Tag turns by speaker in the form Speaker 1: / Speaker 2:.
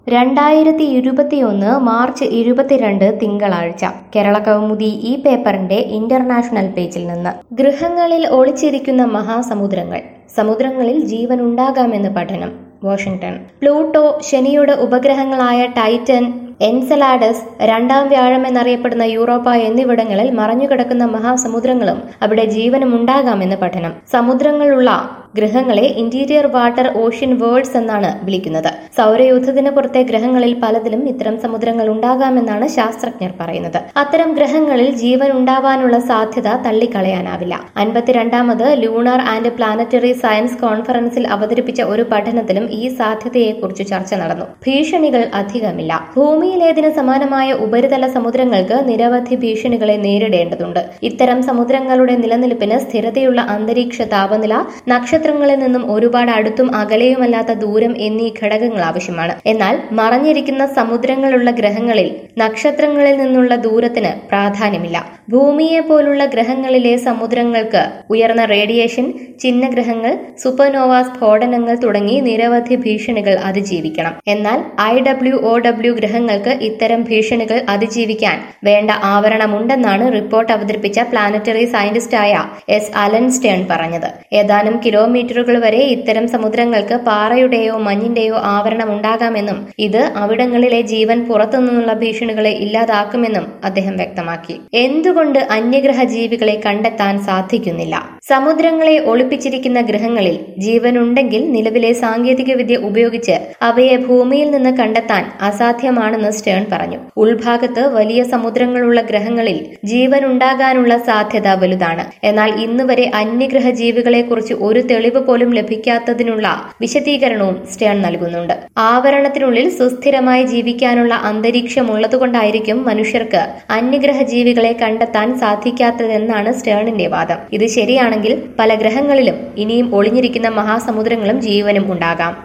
Speaker 1: രണ്ടായിരത്തി ഇരുപത്തിയൊന്ന് മാർച്ച് ഇരുപത്തിരണ്ട് തിങ്കളാഴ്ച കേരള കൗമുദി ഈ പേപ്പറിന്റെ ഇന്റർനാഷണൽ പേജിൽ നിന്ന് ഗൃഹങ്ങളിൽ ഒളിച്ചിരിക്കുന്ന മഹാസമുദ്രങ്ങൾ സമുദ്രങ്ങളിൽ ജീവൻ ഉണ്ടാകാമെന്ന് പഠനം വാഷിംഗ്ടൺ പ്ലൂട്ടോ ശനിയുടെ ഉപഗ്രഹങ്ങളായ ടൈറ്റൻ എൻസലാഡസ് രണ്ടാം വ്യാഴം എന്നറിയപ്പെടുന്ന യൂറോപ്പ എന്നിവിടങ്ങളിൽ മറഞ്ഞുകിടക്കുന്ന മഹാസമുദ്രങ്ങളും അവിടെ ജീവനും ഉണ്ടാകാമെന്ന് പഠനം സമുദ്രങ്ങളുള്ള ഗ്രഹങ്ങളെ ഇന്റീരിയർ വാട്ടർ ഓഷ്യൻ വേൾഡ്സ് എന്നാണ് വിളിക്കുന്നത് സൗരയൂഥത്തിന് പുറത്തെ ഗ്രഹങ്ങളിൽ പലതിലും ഇത്തരം സമുദ്രങ്ങൾ ഉണ്ടാകാമെന്നാണ് ശാസ്ത്രജ്ഞർ പറയുന്നത് അത്തരം ഗ്രഹങ്ങളിൽ ജീവൻ ഉണ്ടാവാനുള്ള സാധ്യത തള്ളിക്കളയാനാവില്ല അൻപത്തിരണ്ടാമത് ലൂണാർ ആൻഡ് പ്ലാനറ്ററി സയൻസ് കോൺഫറൻസിൽ അവതരിപ്പിച്ച ഒരു പഠനത്തിലും ഈ സാധ്യതയെക്കുറിച്ച് ചർച്ച നടന്നു ഭീഷണികൾ അധികമില്ല ഭൂമിയിലേതിന് സമാനമായ ഉപരിതല സമുദ്രങ്ങൾക്ക് നിരവധി ഭീഷണികളെ നേരിടേണ്ടതുണ്ട് ഇത്തരം സമുദ്രങ്ങളുടെ നിലനിൽപ്പിന് സ്ഥിരതയുള്ള അന്തരീക്ഷ താപനില നക്ഷത്രങ്ങളിൽ നിന്നും ഒരുപാട് അടുത്തും അകലെയുമല്ലാത്ത ദൂരം എന്നീ ഘടകങ്ങൾ ആവശ്യമാണ് എന്നാൽ മറഞ്ഞിരിക്കുന്ന സമുദ്രങ്ങളുള്ള ഗ്രഹങ്ങളിൽ നക്ഷത്രങ്ങളിൽ നിന്നുള്ള ദൂരത്തിന് പ്രാധാന്യമില്ല ഭൂമിയെ പോലുള്ള ഗ്രഹങ്ങളിലെ സമുദ്രങ്ങൾക്ക് ഉയർന്ന റേഡിയേഷൻ ചിഹ്നഗ്രഹങ്ങൾ സുപ്പർനോവ സ്ഫോടനങ്ങൾ തുടങ്ങി നിരവധി ഭീഷണികൾ അതിജീവിക്കണം എന്നാൽ ഐ ഡബ്ല്യു ഒ ഡബ്ല്യു ഗ്രഹങ്ങൾക്ക് ഇത്തരം ഭീഷണികൾ അതിജീവിക്കാൻ വേണ്ട ആവരണമുണ്ടെന്നാണ് റിപ്പോർട്ട് അവതരിപ്പിച്ച പ്ലാനറ്ററി സയന്റിസ്റ്റായ എസ് അലൻ സ്റ്റേൺ പറഞ്ഞത് ഏതാനും കിലോമീറ്ററുകൾ വരെ ഇത്തരം സമുദ്രങ്ങൾക്ക് പാറയുടെയോ മഞ്ഞിന്റെയോ ആവരണം ഉണ്ടാകാമെന്നും ഇത് അവിടങ്ങളിലെ ജീവൻ പുറത്തുനിന്നുള്ള ഭീഷണികളെ ഇല്ലാതാക്കുമെന്നും അദ്ദേഹം വ്യക്തമാക്കി എന്തുകൊണ്ട് അന്യഗ്രഹ ജീവികളെ കണ്ടെത്താൻ സാധിക്കുന്നില്ല സമുദ്രങ്ങളെ ഒളിപ്പിച്ചിരിക്കുന്ന ഗ്രഹങ്ങളിൽ ജീവനുണ്ടെങ്കിൽ നിലവിലെ സാങ്കേതികവിദ്യ ഉപയോഗിച്ച് അവയെ ഭൂമിയിൽ നിന്ന് കണ്ടെത്താൻ അസാധ്യമാണെന്ന് സ്റ്റേൺ പറഞ്ഞു ഉൾഭാഗത്ത് വലിയ സമുദ്രങ്ങളുള്ള ഗ്രഹങ്ങളിൽ ജീവൻ ഉണ്ടാകാനുള്ള സാധ്യത വലുതാണ് എന്നാൽ ഇന്നുവരെ അന്യഗ്രഹ ജീവികളെക്കുറിച്ച് ഒരു തെളിവ് പോലും ലഭിക്കാത്തതിനുള്ള വിശദീകരണവും സ്റ്റേൺ നൽകുന്നുണ്ട് ആവരണത്തിനുള്ളിൽ സുസ്ഥിരമായി ജീവിക്കാനുള്ള അന്തരീക്ഷമുള്ളതുകൊണ്ടായിരിക്കും മനുഷ്യർക്ക് അന്യഗ്രഹ ജീവികളെ കണ്ടെത്താൻ സാധിക്കാത്തതെന്നാണ് സ്റ്റേണിന്റെ വാദം ഇത് ശരിയാണെങ്കിൽ പല ഗ്രഹങ്ങളിലും ഇനിയും ഒളിഞ്ഞിരിക്കുന്ന മഹാസമുദ്രങ്ങളും ജീവനും ഉണ്ടാകാം